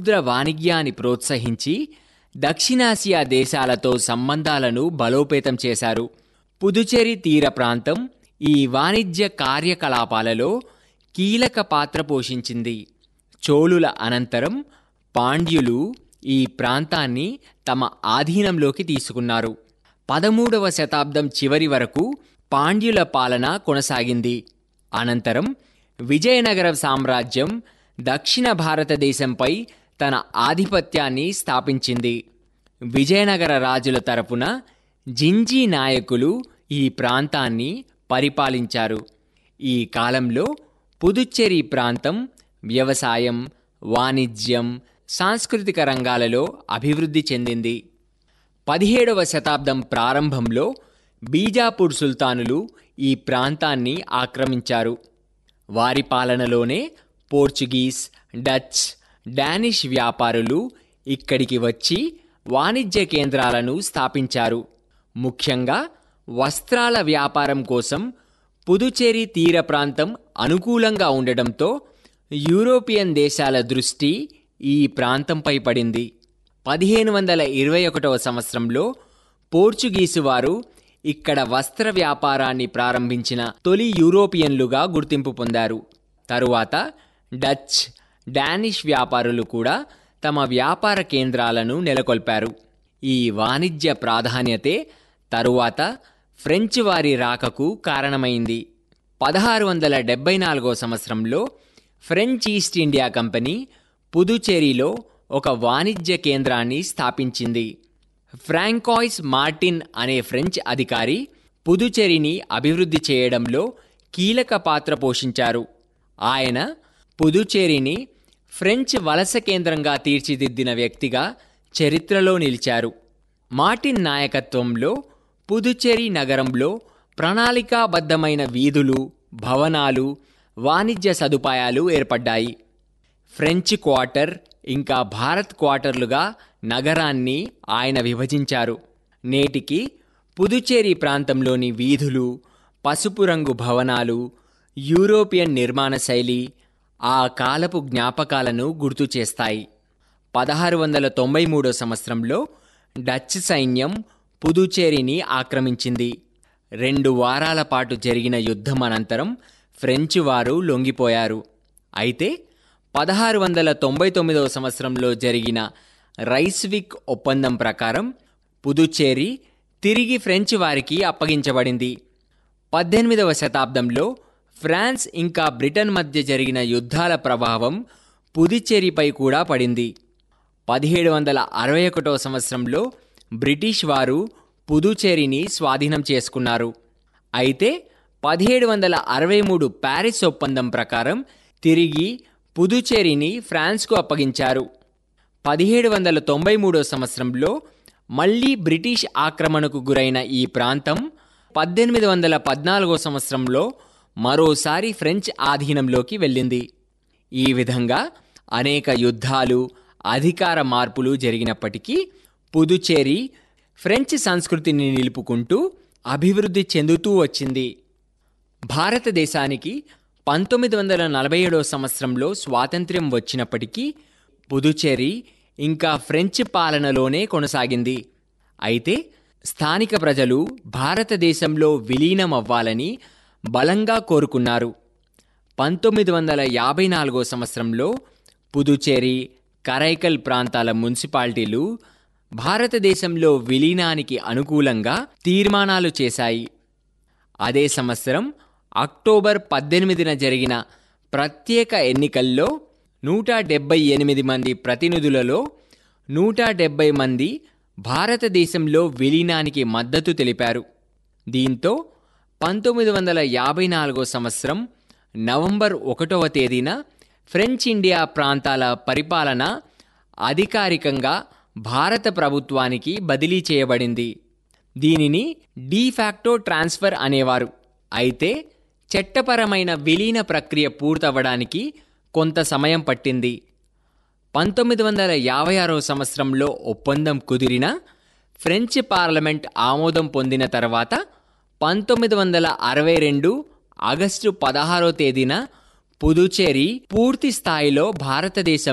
సముద్ర వాణిజ్యాన్ని ప్రోత్సహించి దక్షిణాసియా దేశాలతో సంబంధాలను బలోపేతం చేశారు పుదుచేరి తీర ప్రాంతం ఈ వాణిజ్య కార్యకలాపాలలో కీలక పాత్ర పోషించింది చోళుల అనంతరం పాండ్యులు ఈ ప్రాంతాన్ని తమ ఆధీనంలోకి తీసుకున్నారు పదమూడవ శతాబ్దం చివరి వరకు పాండ్యుల పాలన కొనసాగింది అనంతరం విజయనగర సామ్రాజ్యం దక్షిణ భారతదేశంపై తన ఆధిపత్యాన్ని స్థాపించింది విజయనగర రాజుల తరపున జింజీ నాయకులు ఈ ప్రాంతాన్ని పరిపాలించారు ఈ కాలంలో పుదుచ్చేరి ప్రాంతం వ్యవసాయం వాణిజ్యం సాంస్కృతిక రంగాలలో అభివృద్ధి చెందింది పదిహేడవ శతాబ్దం ప్రారంభంలో బీజాపూర్ సుల్తానులు ఈ ప్రాంతాన్ని ఆక్రమించారు వారి పాలనలోనే పోర్చుగీస్ డచ్ డానిష్ వ్యాపారులు ఇక్కడికి వచ్చి వాణిజ్య కేంద్రాలను స్థాపించారు ముఖ్యంగా వస్త్రాల వ్యాపారం కోసం పుదుచేరి తీర ప్రాంతం అనుకూలంగా ఉండడంతో యూరోపియన్ దేశాల దృష్టి ఈ ప్రాంతంపై పడింది పదిహేను వందల ఇరవై ఒకటవ సంవత్సరంలో పోర్చుగీసు వారు ఇక్కడ వస్త్ర వ్యాపారాన్ని ప్రారంభించిన తొలి యూరోపియన్లుగా గుర్తింపు పొందారు తరువాత డచ్ డానిష్ వ్యాపారులు కూడా తమ వ్యాపార కేంద్రాలను నెలకొల్పారు ఈ వాణిజ్య ప్రాధాన్యతే తరువాత ఫ్రెంచ్ వారి రాకకు కారణమైంది పదహారు వందల డెబ్బై నాలుగో సంవత్సరంలో ఫ్రెంచ్ ఈస్ట్ ఇండియా కంపెనీ పుదుచేరిలో ఒక వాణిజ్య కేంద్రాన్ని స్థాపించింది ఫ్రాంకాయిస్ మార్టిన్ అనే ఫ్రెంచ్ అధికారి పుదుచేరిని అభివృద్ధి చేయడంలో కీలక పాత్ర పోషించారు ఆయన పుదుచేరిని ఫ్రెంచ్ వలస కేంద్రంగా తీర్చిదిద్దిన వ్యక్తిగా చరిత్రలో నిలిచారు మార్టిన్ నాయకత్వంలో పుదుచ్చేరి నగరంలో ప్రణాళికాబద్ధమైన వీధులు భవనాలు వాణిజ్య సదుపాయాలు ఏర్పడ్డాయి ఫ్రెంచ్ క్వార్టర్ ఇంకా భారత్ క్వార్టర్లుగా నగరాన్ని ఆయన విభజించారు నేటికి పుదుచ్చేరి ప్రాంతంలోని వీధులు పసుపు రంగు భవనాలు యూరోపియన్ నిర్మాణ శైలి ఆ కాలపు జ్ఞాపకాలను గుర్తు చేస్తాయి పదహారు వందల తొంభై మూడో సంవత్సరంలో డచ్ సైన్యం పుదుచేరిని ఆక్రమించింది రెండు వారాల పాటు జరిగిన యుద్ధం అనంతరం ఫ్రెంచ్ వారు లొంగిపోయారు అయితే పదహారు వందల తొంభై తొమ్మిదవ సంవత్సరంలో జరిగిన రైస్విక్ ఒప్పందం ప్రకారం పుదుచ్చేరి తిరిగి ఫ్రెంచ్ వారికి అప్పగించబడింది పద్దెనిమిదవ శతాబ్దంలో ఫ్రాన్స్ ఇంకా బ్రిటన్ మధ్య జరిగిన యుద్ధాల ప్రభావం పుదుచ్చేరిపై కూడా పడింది పదిహేడు వందల అరవై ఒకటో సంవత్సరంలో బ్రిటిష్ వారు పుదుచేరిని స్వాధీనం చేసుకున్నారు అయితే పదిహేడు వందల అరవై మూడు ప్యారిస్ ఒప్పందం ప్రకారం తిరిగి పుదుచేరిని ఫ్రాన్స్కు అప్పగించారు పదిహేడు వందల తొంభై మూడో సంవత్సరంలో మళ్ళీ బ్రిటిష్ ఆక్రమణకు గురైన ఈ ప్రాంతం పద్దెనిమిది వందల పద్నాలుగో సంవత్సరంలో మరోసారి ఫ్రెంచ్ ఆధీనంలోకి వెళ్ళింది ఈ విధంగా అనేక యుద్ధాలు అధికార మార్పులు జరిగినప్పటికీ పుదుచేరి ఫ్రెంచ్ సంస్కృతిని నిలుపుకుంటూ అభివృద్ధి చెందుతూ వచ్చింది భారతదేశానికి పంతొమ్మిది వందల నలభై ఏడో సంవత్సరంలో స్వాతంత్ర్యం వచ్చినప్పటికీ పుదుచేరి ఇంకా ఫ్రెంచ్ పాలనలోనే కొనసాగింది అయితే స్థానిక ప్రజలు భారతదేశంలో విలీనం అవ్వాలని బలంగా కోరుకున్నారు పంతొమ్మిది వందల యాభై నాలుగో సంవత్సరంలో పుదుచేరి కరైకల్ ప్రాంతాల మున్సిపాలిటీలు భారతదేశంలో విలీనానికి అనుకూలంగా తీర్మానాలు చేశాయి అదే సంవత్సరం అక్టోబర్ పద్దెనిమిదిన జరిగిన ప్రత్యేక ఎన్నికల్లో నూట డెబ్బై ఎనిమిది మంది ప్రతినిధులలో నూట డెబ్బై మంది భారతదేశంలో విలీనానికి మద్దతు తెలిపారు దీంతో పంతొమ్మిది వందల యాభై నాలుగో సంవత్సరం నవంబర్ ఒకటవ తేదీన ఫ్రెంచ్ ఇండియా ప్రాంతాల పరిపాలన అధికారికంగా భారత ప్రభుత్వానికి బదిలీ చేయబడింది దీనిని డీఫాక్టో ట్రాన్స్ఫర్ అనేవారు అయితే చట్టపరమైన విలీన ప్రక్రియ పూర్తవడానికి కొంత సమయం పట్టింది పంతొమ్మిది వందల యాభై ఆరో సంవత్సరంలో ఒప్పందం కుదిరిన ఫ్రెంచ్ పార్లమెంట్ ఆమోదం పొందిన తర్వాత పంతొమ్మిది వందల అరవై రెండు ఆగస్టు పదహారో తేదీన పుదుచేరి పూర్తి స్థాయిలో భారతదేశం